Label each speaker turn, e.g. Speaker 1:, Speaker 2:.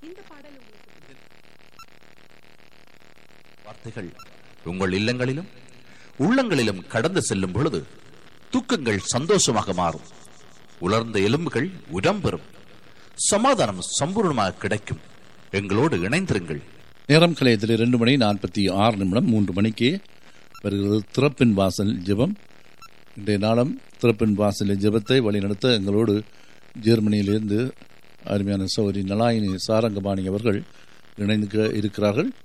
Speaker 1: இந்த பாடல் உங்களுக்கு
Speaker 2: வார்த்தைகள் உங்கள் இல்லங்களிலும் உள்ளங்களிலும் கடந்து செல்லும் பொழுது தூக்கங்கள் சந்தோஷமாக மாறும் உலர்ந்த எலும்புகள் உரம் பெறும் சமாதானம் சம்பூர்ணமாக கிடைக்கும் எங்களோடு இணைந்திருங்கள்
Speaker 3: நேரம் கலையத்தில் இரண்டு மணி நாற்பத்தி ஆறு நிமிடம் மூன்று மணிக்கு வருகிறது திறப்பின் வாசல் ஜெபம் இன்றைய நாளும் திறப்பின் வாசல் ஜெபத்தை வழிநடத்த எங்களோடு ஜெர்மனியிலிருந்து அருமையான சௌரி நலாயினி சாரங்கபாணி அவர்கள் இணைந்து இருக்கிறார்கள்